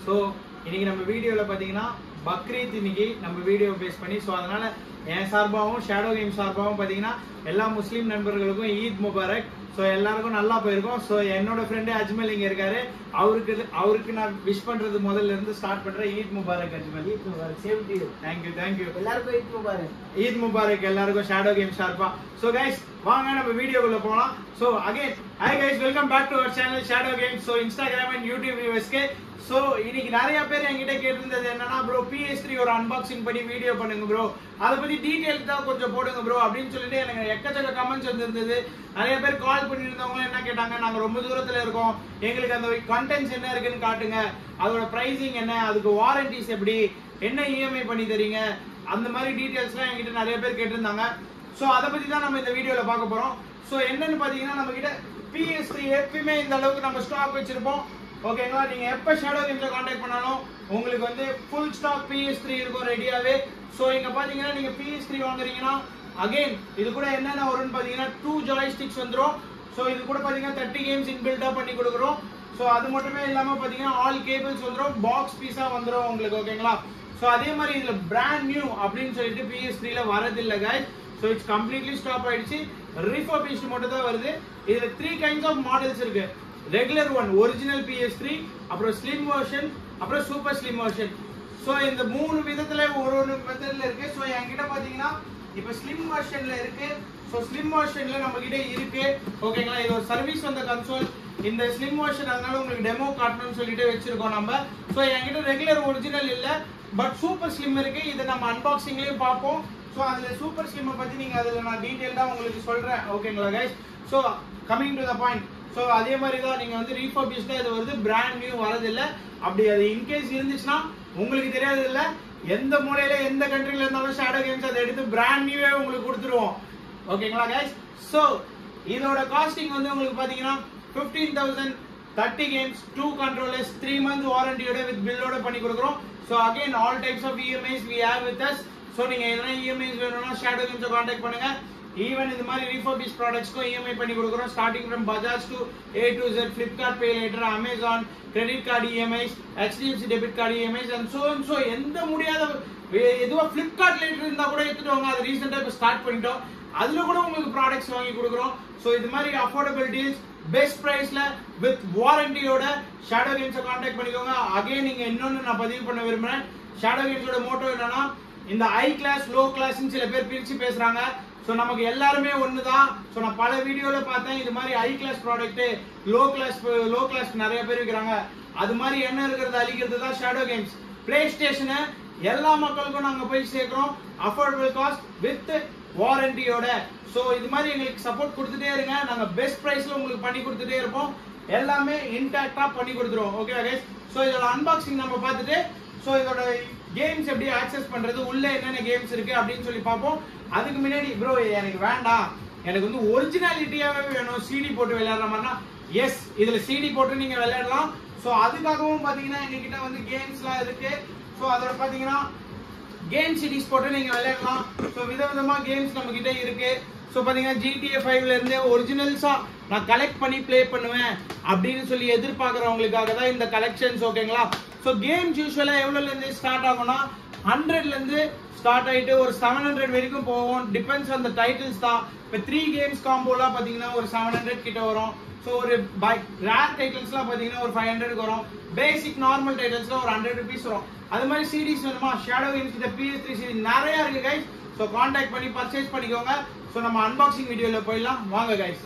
so இன்னைக்கு நம்ம வீடியோவில் பார்த்தீங்கன்னா பக்ரீத் இன்னைக்கு நம்ம வீடியோ பேஸ் பண்ணி ஸோ அதனால என் சார்பாகவும் ஷேடோ கேம் சார்பாகவும் பார்த்தீங்கன்னா எல்லா முஸ்லீம் நண்பர்களுக்கும் ஈத் முபாரக் ஸோ எல்லாருக்கும் நல்லா போயிருக்கும் ஸோ என்னோட ஃப்ரெண்டு அஜ்மல் இங்கே இருக்காரு அவருக்கு அவருக்கு நான் விஷ் பண்றது முதல்ல இருந்து ஸ்டார்ட் பண்றேன் Eid Mubarak Ajmal Eid Mubarak same to you thank you thank you எல்லாருக்கும் ஈத் முபாரக் ஈத் முபாரக் எல்லாருக்கும் ஷேடோ கேம் ஷார்ப்பா ஸோ கைஸ் வாங்க நம்ம வீடியோக்குள்ள போகலாம் so again hi guys welcome back to our channel shadow game so Instagram and YouTube வியூவர்ஸ்க்கு ஸோ இன்னைக்கு நிறைய பேர் என்கிட்ட கேட்டிருந்தது என்னன்னா ப்ரோ பிஎஸ் த்ரீ ஒரு அன்பாக்சிங் பண்ணி வீடியோ பண்ணுங்க ப்ரோ அதை பத்தி டீடைல் தான் கொஞ்சம் போடுங்க ப்ரோ அப்படின்னு சொல்லிட்டு எனக்கு எக்கச்சக்க கமெண்ட்ஸ் வந்திருந்தது நிறைய பேர் கால் பண்ணியிருந்தவங்க என்ன கேட்டாங்க நாங்க ரொம்ப தூரத்துல இருக்கோம் எங்களுக்கு அந்த கண்டென்ட்ஸ் என்ன இருக்குன்னு காட்டுங்க அதோட பிரைசிங் என்ன அதுக்கு வாரண்டிஸ் எப்படி என்ன இஎம்ஐ பண்ணி தரீங்க அந்த மாதிரி டீடைல்ஸ்லாம் என்கிட்ட நிறைய பேர் கேட்டிருந்தாங்க ஸோ அதை பத்தி தான் நம்ம இந்த வீடியோல பார்க்க போறோம் ஸோ என்னன்னு பாத்தீங்கன்னா நம்ம கிட்ட பிஎஸ் த்ரீ எப்பயுமே இந்த அளவுக்கு நம்ம ஸ்டாக் வச்சிருப்போம் ஓகேங்களா நீங்க எப்ப ஷேடோ கேம்ஸ்ல காண்டாக்ட் பண்ணாலும் உங்களுக்கு வந்து ஃபுல் ஸ்டாக் பிஎஸ் த்ரீ இருக்கும் ரெடியாவே ஸோ இங்க பாத்தீங்கன்னா நீங்க பிஎஸ் த்ரீ வாங்குறீங்கன்னா அகைன் இது கூட என்னென்ன வரும்னு பாத்தீங்கன்னா டூ ஜாய்ஸ்டிக்ஸ் வந்துரும் ஸோ இது கூட பாத்தீங்கன்னா தேர்ட்டி கேம்ஸ் இன்பில்டா பண்ணி கொடுக்குறோம் ஸோ அது மட்டுமே இல்லாம பாத்தீங்கன்னா ஆல் கேபிள்ஸ் வந்துரும் பாக்ஸ் பீஸா வந்துரும் உங்களுக்கு ஓகேங்களா ஸோ அதே மாதிரி இதுல பிராண்ட் நியூ அப்படின்னு சொல்லிட்டு பிஎஸ் த்ரீல வரதில்லை guys so it's completely stop ஆயிடுச்சு ரீஃபர்பிஷ்ட் மட்டும் தான் வருது இதுல த்ரீ கைண்ட்ஸ் ஆஃப் மாடல்ஸ் இருக்கு regular one original PS three அப்புறம் ஸ்லிம் வெர்ஷன் அப்புறம் சூப்பர் ஸ்லிம் வெர்ஷன் ஸோ இந்த மூணு விதத்துல ஒரு ஒரு மெத்தட்ல இருக்கு ஸோ என்கிட்ட பாத்தீங்கன்னா இப்போ ஸ்லிம் வெர்ஷன்ல இருக்கு ஸோ ஸ்லிம் வெர்ஷன்ல நம்ம கிட்ட இருக்கு ஓகேங்களா இது ஒரு சர்வீஸ் வந்த கன்சோல் இந்த ஸ்லிம் வெர்ஷன் அதனால உங்களுக்கு டெமோ காட்டணும்னு சொல்லிட்டு வச்சிருக்கோம் நம்ம ஸோ என்கிட்ட ரெகுலர் ஒரிஜினல் இல்ல பட் சூப்பர் ஸ்லிம் இருக்கு இதை நம்ம அன்பாக்சிங்லயும் பார்ப்போம் ஸோ அதுல சூப்பர் ஸ்லிம்மை பத்தி நீங்க அதுல நான் டீடைல்டா உங்களுக்கு சொல்றேன் ஓகேங்களா guys so coming to the point so அதே மாதிரி தான் நீங்க வந்து ரீஃபர்பிஷ் தான் இது வருது பிராண்ட் நியூ வரதில்லை அப்படி அது இன்கேஸ் இருந்துச்சுன்னா உங்களுக்கு தெரியாது இல்ல எந்த மூலையில எந்த கண்ட்ரில இருந்தாலும் ஷேடோ கேம்ஸ் அதை எடுத்து பிராண்ட் நியூவே உங்களுக்கு கொடுத்துருவோம் ஓகேங்களா கைஸ் ஸோ இதோட காஸ்டிங் வந்து உங்களுக்கு பாத்தீங்கன்னா fifteen thousand thirty games two controllers three month வாரண்டியோட வித் பில்லோட பண்ணி கொடுக்குறோம் so again all types of EMIs we have with us so நீங்க எதனா இஎம்ஐஸ் வேணும்னா ஷேடோ கேம்ஸை காண்டாக்ட் பண்ணுங்க ஈவன் இந்த மாதிரி ரீஃபர்பிஷ் ப்ராடக்ட்ஸ்க்கும் இஎம்ஐ பண்ணி கொடுக்குறோம் starting from Bajaj to A to Z Flipkart pay later Amazon credit card EMIs HDFC debit card EMIs and so and so எந்த முடியாத எதுவா ஃபிளிப்கார்ட் லேட்டர் இருந்தா கூட எடுத்துட்டு வாங்க அது ரீசெண்டா இப்போ ஸ்டார்ட் பண்ணிட்டோம் அதுல கூட உங்களுக்கு ப்ராடக்ட்ஸ் வாங்கி கொடுக்குறோம் ஸோ இது மாதிரி அஃபோர்டபுள் டீல்ஸ் பெஸ்ட் பிரைஸ்ல வித் வாரண்டியோட ஷேடோ கேம்ஸை காண்டாக்ட் பண்ணிக்கோங்க அகைன் நீங்க இன்னொன்னு நான் பதிவு பண்ண விரும்புறேன் ஷேடோ கேம்ஸோட மோட்டோ என்னன்னா இந்த ஹை கிளாஸ் லோ கிளாஸ்னு சில பேர் பிரிச்சு பேசுறாங்க ஸோ நமக்கு எல்லாருமே ஒன்று தான் ஸோ நான் பல வீடியோவில் பார்த்தேன் இது மாதிரி high class product low class low class நிறைய பேர் விற்கிறாங்க அது மாதிரி என்ன இருக்கிறது அழிக்கிறது தான் ஷேடோ கேம்ஸ் பிளே ஸ்டேஷனை எல்லா மக்களுக்கும் நாங்கள் போய் சேர்க்குறோம் அஃபோர்டபுள் காஸ்ட் வித் வாரண்டியோட ஸோ இது மாதிரி எங்களுக்கு சப்போர்ட் கொடுத்துட்டே இருங்க நாங்கள் பெஸ்ட் ப்ரைஸில் உங்களுக்கு பண்ணி கொடுத்துட்டே இருப்போம் எல்லாமே இன்டாக்டாக பண்ணி கொடுத்துருவோம் ஓகே கைஸ் ஸோ இதோட அன்பாக்சிங் நம்ம பார்த்துட்டு ஸோ இதோட கேம்ஸ் எப்படி ஆக்சஸ் பண்றது உள்ள என்னென்ன கேம்ஸ் இருக்கு அப்படின்னு சொல்லி பார்ப்போம் அதுக்கு முன்னாடி ப்ரோ எனக்கு வேண்டாம் எனக்கு வந்து ஒரிஜினாலிட்டியாவே வேணும் சிடி போட்டு விளையாடுற மாதிரினா எஸ் இதுல சிடி போட்டு நீங்க விளையாடலாம் ஸோ அதுக்காகவும் பாத்தீங்கன்னா எங்ககிட்ட வந்து கேம்ஸ்லாம் இருக்கு ஸோ அதோட பாத்தீங்கன்னா கேம் சீரிஸ் போட்டு நீங்க விளையாடலாம் ஸோ விதவிதமா கேம்ஸ் நம்ம கிட்ட இருக்கு ஸோ பாத்தீங்கன்னா ஜிடிஏ ஃபைவ்ல இருந்து ஒரிஜினல்ஸா நான் கலெக்ட் பண்ணி ப்ளே பண்ணுவேன் அப்படின்னு சொல்லி எதிர்பார்க்கறவங்களுக்காக தான் இந்த கலெக்ஷன்ஸ் ஓகேங்களா ஸோ கேம்ஸ் யூஸ்வலா எவ்வளோல இருந்து ஸ்டார்ட் ஆகும்னா ஹண்ட்ரட்ல இருந்து ஸ்டார்ட் ஆயிட்டு ஒரு செவன் ஹண்ட்ரட் வரைக்கும் போகும் டிபெண்ட்ஸ் அந்த டைட்டில்ஸ் தான் இப்போ த்ரீ கேம்ஸ் காம்போலாம் பாத்தீங்கன்னா ஒரு செவன் ஹண்ட்ரட் கிட்ட வரும் ஸோ ஒரு பை ரேர் டைட்டில்ஸ்லாம் பாத்தீங்கன்னா ஒரு ஃபைவ் ஹண்ட்ரட் வரும் பேசிக் நார்மல் டைட்டில்ஸ்ல ஒரு ஹண்ட்ரட் ருபீஸ் வரும் அது மாதிரி சீரிஸ் வேணுமா ஷேடோ கேம்ஸ் கிட்ட பிஎஸ் த்ரீ சீரிஸ் நிறைய இருக்கு கைஸ் ஸோ காண்டாக்ட் பண்ணி பர்ச்சேஸ் பண்ணிக்கோங்க ஸோ நம்ம அன்பாக்சிங் வீடியோல போயிடலாம் வாங்க கைஸ்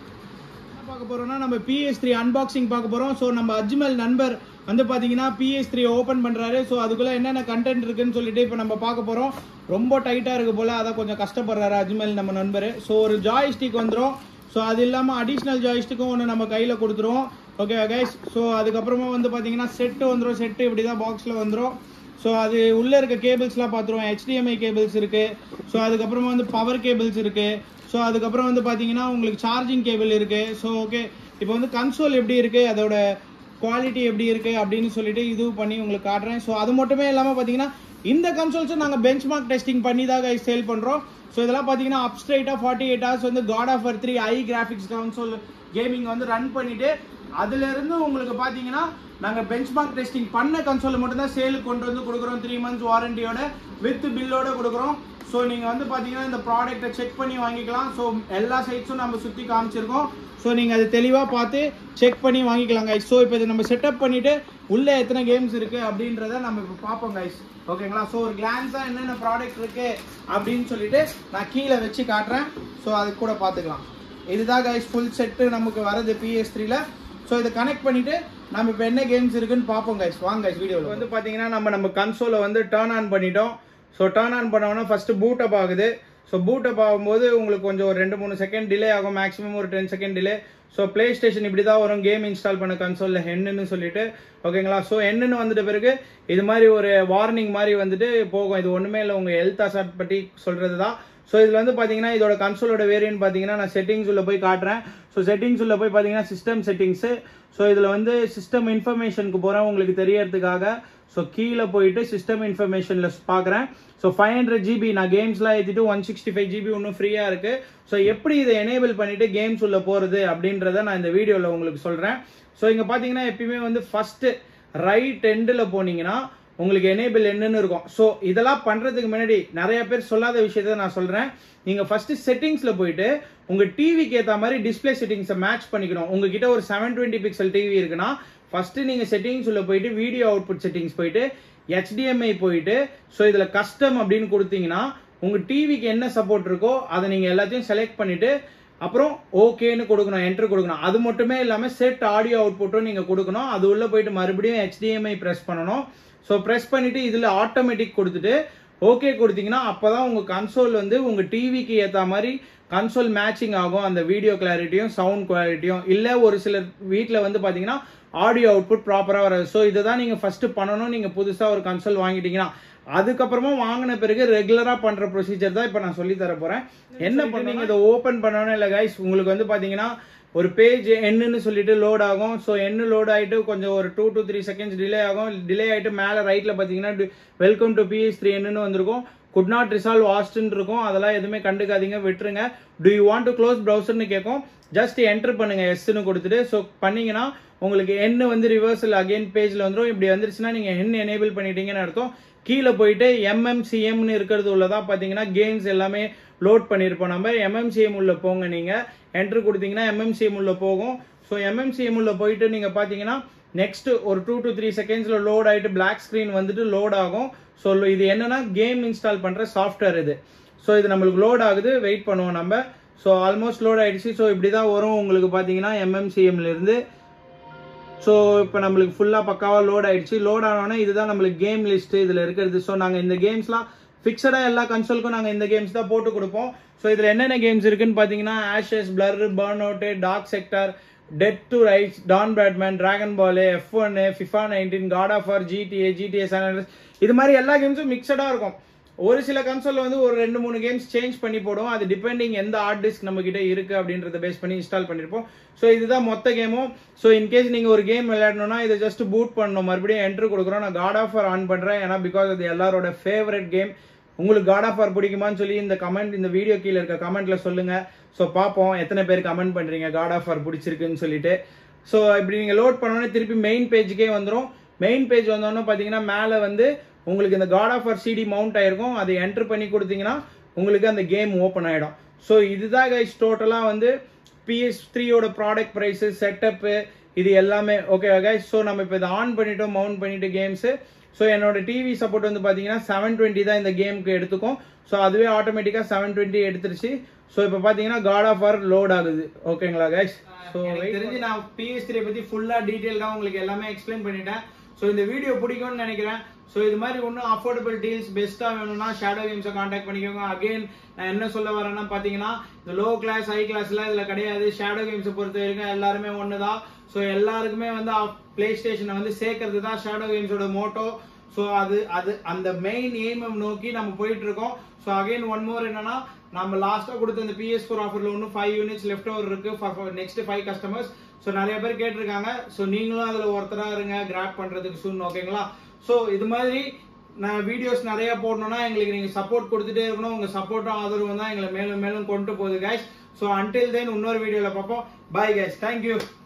என்ன பார்க்க போறோம்னா நம்ம பிஎஸ் த்ரீ அன்பாக்சிங் பார்க்க போறோம் ஸோ நம்ம அஜ்மல் நண்பர் வந்து பாத்தீங்கன்னா பிஎஸ் த்ரீ ஓப்பன் பண்றாரு ஸோ அதுக்குள்ள என்னென்ன கண்டென்ட் இருக்குன்னு சொல்லிட்டு இப்போ நம்ம பார்க்க போறோம் ரொம்ப டைட்டா இருக்கு போல அதான் கொஞ்சம் கஷ்டப்படுறாரு அஜ்மல் நம்ம நண்பர் ஸோ ஒரு ஜாய்ஸ்டிக் வந்துடும் ஸோ அது இல்லாமல் அடிஷ்னல் ஜாய்ஸ்டிக்கும் ஒன்று நம்ம கையில் கொடுத்துருவோம் ஓகே கைஸ் ஸோ அதுக்கப்புறமா வந்து பார்த்தீங்கன்னா செட்டு வந்துடும் செட்டு இப்படி தான் பாக்ஸில் வந்துடும் ஸோ அது உள்ளே இருக்க கேபிள்ஸ்லாம் பார்த்துருவோம் HDMI கேபிள்ஸ் இருக்கு ஸோ அதுக்கப்புறமா வந்து பவர் கேபிள்ஸ் இருக்கு ஸோ அதுக்கப்புறம் வந்து பார்த்தீங்கன்னா உங்களுக்கு சார்ஜிங் கேபிள் இருக்கு ஸோ ஓகே இப்போ வந்து கன்சோல் எப்படி இருக்கு அதோட குவாலிட்டி எப்படி இருக்கு அப்படின்னு சொல்லிட்டு இது பண்ணி உங்களுக்கு காட்டுறேன் ஸோ அது மட்டுமே இல்லாமல் பார்த்தீங்கன்னா இந்த கன்சோல்ஸும் நாங்கள் பெஞ்ச் மார்க் டெஸ்டிங் பண்ணி தான் சேல் பண்ணுறோம் ஸோ இதெல்லாம் பார்த்தீங்கன்னா அப் ஸ்ட்ரைட்டாக ஃபார்ட்டி எயிட் ஹவர்ஸ் வந்து காட் ஆஃப் த்ரீ ஐ கிராஃபிக்ஸ் கன்சோல் கேமிங் வந்து ரன் பண்ணிட்டு அதுல இருந்து உங்களுக்கு பார்த்தீங்கன்னா நாங்கள் பெஞ்ச் மார்க் டெஸ்டிங் பண்ண கன்சோலை மட்டும்தான் சேலுக்கு கொண்டு வந்து கொடுக்குறோம் த்ரீ மந்த்ஸ் வாரண்டியோட வித் பில்லோட கொடுக்குறோம் ஸோ நீங்கள் வந்து பார்த்தீங்கன்னா இந்த ப்ராடக்ட்டை செக் பண்ணி வாங்கிக்கலாம் ஸோ எல்லா சைட்ஸும் நம்ம சுற்றி காமிச்சிருக்கோம் ஸோ நீங்கள் அதை தெளிவாக பார்த்து செக் பண்ணி வாங்கிக்கலாம் கைஸ் ஸோ இப்போ இதை நம்ம செட்டப் பண்ணிவிட்டு உள்ளே எத்தனை கேம்ஸ் இருக்குது அப்படின்றத நம்ம இப்போ பார்ப்போம் கைஸ் ஓகேங்களா ஸோ ஒரு கிளான்ஸாக என்னென்ன ப்ராடக்ட் இருக்குது அப்படின்னு சொல்லிட்டு நான் கீழே வச்சு காட்டுறேன் ஸோ அது கூட பார்த்துக்கலாம் இதுதான் கைஸ் ஃபுல் செட்டு நமக்கு வரது பிஎஸ் த்ரீல ஸோ இதை கனெக்ட் பண்ணிட்டு நம்ம இப்போ என்ன கேம்ஸ் இருக்குன்னு பார்ப்போம் கைஸ் வாங்க கைஸ் வீடியோவில் வந்து பார்த்தீங்கன்னா நம்ம நம்ம கன்சோலை வந்து டேர்ன் ஆன் பண்ணிட்டோம் ஸோ டேர்ன் ஆன் பண்ணோன்னா ஃபஸ்ட்டு பூட் அப் ஆகுது ஸோ பூட் அப் ஆகும்போது உங்களுக்கு கொஞ்சம் ஒரு ரெண்டு மூணு செகண்ட் டிலே ஆகும் மேக்ஸிமம் ஒரு ten second delay so PlayStation இப்படி தான் வரும் கேம் இன்ஸ்டால் பண்ண கன்சோலில் ஹென்னு சொல்லிட்டு ஓகேங்களா ஸோ என்னன்னு வந்துட்ட பிறகு இது மாதிரி ஒரு வார்னிங் மாதிரி வந்துட்டு போகும் இது ஒன்றுமே இல்லை உங்கள் ஹெல்த் அசார்ட் பற்றி சொல்கிறது தான் ஸோ இதில் வந்து பார்த்தீங்கன்னா இதோட கன்சோலோட வேரியன்ட் பார்த்தீங்கன்னா நான் செட்டிங்ஸ் உள்ள போய் காட்டுறேன் ஸோ செட்டிங்ஸ் உள்ள போய் பார்த்தீங்கன்னா சிஸ்டம் செட்டிங்ஸு ஸோ இதில் வந்து சிஸ்டம் இன்ஃபர்மேஷனுக்கு போகிறேன் உங்களுக்கு தெரியறதுக்காக ஸோ கீழே போயிட்டு சிஸ்டம் இன்ஃபர்மேஷனில் பார்க்குறேன் ஸோ ஃபைவ் ஹண்ட்ரட் ஜிபி நான் கேம்ஸ்லாம் ஏற்றிட்டு ஒன் சிக்ஸ்டி ஃபைவ் ஜிபி இன்னும் ஃப்ரீயாக இருக்குது ஸோ எப்படி இதை எனேபிள் பண்ணிவிட்டு கேம்ஸ் உள்ள போகிறது அப்படின்றத நான் இந்த வீடியோவில் உங்களுக்கு சொல்கிறேன் ஸோ இங்கே பார்த்தீங்கன்னா எப்பயுமே வந்து ஃபஸ்ட்டு ரைட் எண்டில் போனீங்கன்னா உங்களுக்கு எனேபிள் என்னன்னு இருக்கும் ஸோ இதெல்லாம் பண்ணுறதுக்கு முன்னாடி நிறைய பேர் சொல்லாத விஷயத்த நான் சொல்கிறேன் நீங்கள் ஃபஸ்ட்டு செட்டிங்ஸில் போயிட்டு உங்கள் டிவிக்கு ஏற்ற மாதிரி டிஸ்பிளே செட்டிங்ஸை மேட்ச் பண்ணிக்கணும் உங்ககிட்ட ஒரு செவன் டுவெண்ட்டி பிக்சல் டிவி இருக்குன்னா ஃபஸ்ட்டு நீங்கள் செட்டிங்ஸ் உள்ள போயிட்டு வீடியோ அவுட்புட் செட்டிங்ஸ் போயிட்டு HDMI போயிட்டு ஸோ இதில் கஸ்டம் அப்படின்னு கொடுத்தீங்கன்னா உங்கள் டிவிக்கு என்ன சப்போர்ட் இருக்கோ அதை நீங்கள் எல்லாத்தையும் செலக்ட் பண்ணிவிட்டு அப்புறம் ஓகேன்னு கொடுக்கணும் என்ட்ரு கொடுக்கணும் அது மட்டுமே இல்லாமல் செட் ஆடியோ அவுட்புட்டும் நீங்கள் கொடுக்கணும் அது உள்ளே போயிட்டு மறுபடியும் HDMI ப்ரெஸ் பண்ணணும் ஸோ ப்ரெஸ் பண்ணிவிட்டு இதில் ஆட்டோமேட்டிக் கொடுத்துட்டு ஓகே கொடுத்தீங்கன்னா அப்போ தான் உங்கள் கன்சோல் வந்து உங்கள் டிவிக்கு ஏற்ற மாதிரி கன்சோல் மேட்சிங் ஆகும் அந்த வீடியோ கிளாரிட்டியும் சவுண்ட் குவாலிட்டியும் இல்லை ஒரு சிலர் வீட்டில் வந்து பார்த்தீங்கன்னா ஆடியோ அவுட்புட் ப்ராப்பராக வராது ஸோ இதை தான் நீங்கள் ஃபஸ்ட்டு பண்ணணும் நீங்கள் புதுசாக ஒரு கன்சோல் வாங்கிட்டீங்கன்னா அதுக்கப்புறமா வாங்கின பிறகு ரெகுலராக பண்ணுற ப்ரொசீஜர் தான் இப்போ நான் சொல்லி தர போகிறேன் என்ன பண்ணீங்க இதை ஓப்பன் பண்ணணும் இல்லை கைஸ் உங்களுக்கு வந்து பார்த்தீங்கன்னா ஒரு பேஜ் என்னன்னு சொல்லிட்டு லோட் ஆகும் ஸோ என்ன லோட் ஆகிட்டு கொஞ்சம் ஒரு two to three seconds delay ஆகும் டிலே ஆகிட்டு மேலே ரைட்டில் பார்த்தீங்கன்னா வெல்கம் டு பிஎஸ் த்ரீ என்னன்னு வந்திருக்கும் குட் நாட் ரிசால்வ் ஆஸ்ட்னு இருக்கும் அதெல்லாம் எதுவுமே கண்டுக்காதீங்க விட்டுருங்க do you want to close ப்ரௌசர்னு கேட்கும் ஜஸ்ட் என்டர் பண்ணுங்க எஸ்ன்னு கொடுத்துட்டு ஸோ பண்ணீங்கன்னா உங்களுக்கு என்ன வந்து ரிவர்சல் அகைன் பேஜில் வந்துடும் இப்படி வந்துருச்சுன்னா நீங்கள் என்ன எனேபிள் பண்ணிட்டீங்கன்னு அர்த்தம் கீழே போயிட்டு எம்எம்சிஎம்னு இருக்கிறது உள்ளதா பார்த்தீங்கன்னா கேம்ஸ் எல்லாமே லோட் பண்ணியிருப்போம் நம்ம எம்எம்சிஎம் உள்ள போங்க நீங்கள் என்ட்ரு கொடுத்தீங்கன்னா எம்எம்சிஎம் உள்ள போகும் ஸோ எம்எம்சிஎம் உள்ள போயிட்டு நீங்கள் பார்த்தீங்கன்னா நெக்ஸ்ட் ஒரு டூ டு த்ரீ செகண்ட்ஸில் லோட் ஆகிட்டு பிளாக் ஸ்க்ரீன் வந்துட்டு லோட் ஆகும் ஸோ இது என்னன்னா கேம் இன்ஸ்டால் பண்ணுற சாஃப்ட்வேர் இது ஸோ இது நம்மளுக்கு லோட் ஆகுது வெயிட் பண்ணுவோம் நம்ம ஸோ ஆல்மோஸ்ட் லோட் ஆயிடுச்சு ஸோ இப்படி தான் வரும் உங்களுக்கு பார்த்தீங்கன்னா எம்எம்சிஎம்ல இருந்து ஸோ இப்போ நம்மளுக்கு ஃபுல்லாக பக்காவாக லோட் ஆயிடுச்சு லோட் ஆனோடனே இதுதான் நம்மளுக்கு கேம் லிஸ்ட் இதில் இருக்கிறது ஸோ நாங்கள் இந்த கேம்ஸ்லாம் ஃபிக்ஸடாக எல்லா கன்சோலுக்கும் நாங்கள் இந்த கேம்ஸ் தான் போட்டு கொடுப்போம் ஸோ இதில் என்னென்ன கேம்ஸ் இருக்குன்னு பார்த்தீங்கன்னா Ashes Blur Burnout Dark Sector Dead to Rights Dawn Batman Dragon Ball F ஒன்னு FIFA nineteen God of War GTA GTA இது மாதிரி எல்லா கேம்ஸும் மிக்சடாக இருக்கும் ஒரு சில கன்சோல்ல வந்து ஒரு ரெண்டு மூணு கேம்ஸ் சேஞ்ச் பண்ணி போடுவோம் அது டிபெண்டிங் எந்த ஹார்ட் டிஸ்க் நம்ம கிட்ட இருக்கு அப்படின்றத பேஸ் பண்ணி இன்ஸ்டால் பண்ணிருப்போம் ஸோ இதுதான் மொத்த கேமும் ஸோ இன்கேஸ் நீங்க ஒரு கேம் விளையாடணும்னா இதை ஜஸ்ட் பூட் பண்ணணும் மறுபடியும் என்ட்ரு கொடுக்குறோம் நான் காட் ஆஃப் ஆர் ஆன் பண்றேன் ஏன்னா பிகாஸ் அது எல்லாரோட ஃபேவரட் கேம் உங்களுக்கு காட் ஆஃப் ஆர் பிடிக்குமான்னு சொல்லி இந்த கமெண்ட் இந்த வீடியோ கீழே இருக்க கமெண்ட்ல சொல்லுங்க ஸோ பார்ப்போம் எத்தனை பேர் கமெண்ட் பண்றீங்க காட் ஆஃப் ஆர் பிடிச்சிருக்குன்னு சொல்லிட்டு ஸோ இப்படி நீங்க லோட் பண்ணோன்னே திருப்பி மெயின் பேஜுக்கே வந்துடும் மெயின் பேஜ் வந்தோடனே பார்த்தீங்கன்னா மேலே வந்து உங்களுக்கு இந்த God of War CD mount ஆயிருக்கும் அதை என்டர் பண்ணி கொடுத்தீங்கன்னா உங்களுக்கு அந்த கேம் ஓப்பன் ஆகிடும் ஸோ இதுதான் கைஸ் டோட்டலாக வந்து பிஎஸ் த்ரீயோட ப்ராடக்ட் ப்ரைஸு செட்டப்பு இது எல்லாமே ஓகே கைஸ் ஸோ நம்ம இப்போ இதை ஆன் பண்ணிட்டோம் மவுண்ட் பண்ணிட்டு கேம்ஸு ஸோ என்னோட டிவி சப்போர்ட் வந்து பார்த்தீங்கன்னா செவன் டுவெண்ட்டி தான் இந்த கேமுக்கு எடுத்துக்கும் ஸோ அதுவே ஆட்டோமேட்டிக்காக செவன் டுவெண்ட்டி எடுத்துருச்சு ஸோ இப்போ பார்த்தீங்கன்னா காட் ஆஃப் ஆர் லோட் ஆகுது ஓகேங்களா கைஸ் ஸோ தெரிஞ்சு நான் பிஎஸ் த்ரீ பற்றி ஃபுல்லாக டீட்டெயிலாக உங்களுக்கு எல்லாமே எக்ஸ்பிளைன் பண்ணிட்டேன் ஸோ இந்த வீடியோ பிடிக்கும்னு நினைக்கிறேன் ஸோ இது மாதிரி இன்னும் அஃபோர்டபுள் டீல்ஸ் பெஸ்ட்டாக வேணும்னா ஷேடோ கேம்ஸை காண்டாக்ட் பண்ணிக்கோங்க அகைன் நான் என்ன சொல்ல வரேன்னா பார்த்தீங்கன்னா இந்த லோ கிளாஸ் ஹை கிளாஸ்லாம் இதில் கிடையாது ஷேடோ கேம்ஸை பொறுத்த வரைக்கும் எல்லாருமே ஒன்று தான் ஸோ எல்லாருக்குமே வந்து பிளே ஸ்டேஷனை வந்து சேர்க்கறது தான் ஷேடோ கேம்ஸோட மோட்டோ ஸோ அது அது அந்த மெயின் எய்மை நோக்கி நம்ம போயிட்டு இருக்கோம் ஸோ அகைன் ஒன் மோர் என்னன்னா நம்ம லாஸ்ட்டாக கொடுத்த இந்த பிஎஸ் ஃபோர் ஆஃபரில் ஒன்றும் ஃபைவ் யூனிட்ஸ் லெஃப்ட் ஓவர் இருக்கு நெக்ஸ்ட் ஃபைவ் கஸ்டமர்ஸ் ஸோ நிறைய பேர் கேட்டிருக்காங்க ஸோ நீங்களும் அதில் ஒருத்தராக இருங்க கிராப் பண்ணுறதுக்கு சூன் ஓகேங்களா ஸோ இது மாதிரி நான் வீடியோஸ் நிறைய போடணும்னா எங்களுக்கு நீங்கள் சப்போர்ட் கொடுத்துட்டே இருக்கணும் உங்கள் சப்போர்ட்டும் ஆதரவும் தான் எங்களை மேலும் மேலும் கொண்டு போகுது கைஸ் ஸோ அன்டில் தென் இன்னொரு வீடியோவில் பார்ப்போம் பாய் கைஸ் தேங்க்யூ